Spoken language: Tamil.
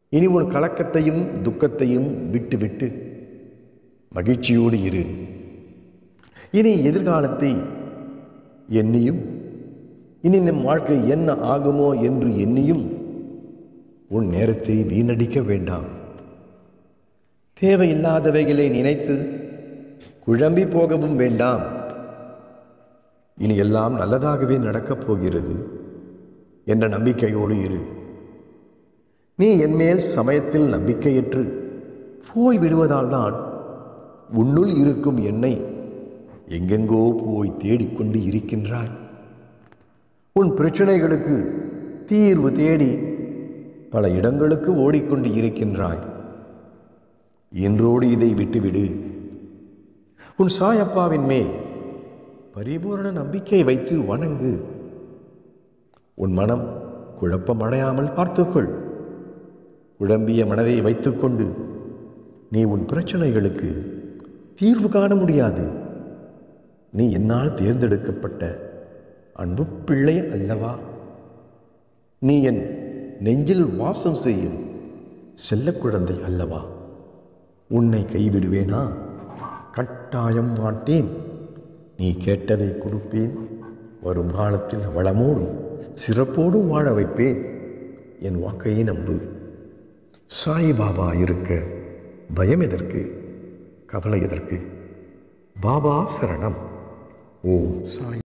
இனி உன் கலக்கத்தையும் துக்கத்தையும் விட்டுவிட்டு மகிழ்ச்சியோடு இரு இனி எதிர்காலத்தை எண்ணியும் இனி நம் வாழ்க்கை என்ன ஆகுமோ என்று எண்ணியும் உன் நேரத்தை வீணடிக்க வேண்டாம் தேவையில்லாதவைகளை நினைத்து குழம்பி போகவும் வேண்டாம் இனி எல்லாம் நல்லதாகவே நடக்கப் போகிறது என்ற நம்பிக்கையோடு இரு நீ என்மேல் சமயத்தில் நம்பிக்கையற்று போய் விடுவதால் தான் உன்னுள் இருக்கும் என்னை எங்கெங்கோ போய் தேடிக்கொண்டு இருக்கின்றாய் உன் பிரச்சனைகளுக்கு தீர்வு தேடி பல இடங்களுக்கு ஓடிக்கொண்டு இருக்கின்றாய் இன்றோடு இதை விட்டுவிடு உன் சாயப்பாவின் மேல் பரிபூரண நம்பிக்கை வைத்து வணங்கு உன் மனம் குழப்பமடையாமல் பார்த்துக்கொள் குழம்பிய மனதை வைத்துக்கொண்டு நீ உன் பிரச்சனைகளுக்கு தீர்வு காண முடியாது நீ என்னால் தேர்ந்தெடுக்கப்பட்ட அன்பு பிள்ளை அல்லவா நீ என் நெஞ்சில் வாசம் செய்யும் செல்ல குழந்தை அல்லவா உன்னை கைவிடுவேனா கட்டாயம் மாட்டேன் நீ கேட்டதை கொடுப்பேன் வரும் காலத்தில் வளமோடும் சிறப்போடும் வாழ வைப்பேன் என் வாக்கையை நம்பு சாய்பாபா இருக்க பயம் எதற்கு கவலை எதற்கு பாபா சரணம் ஓம் சாய்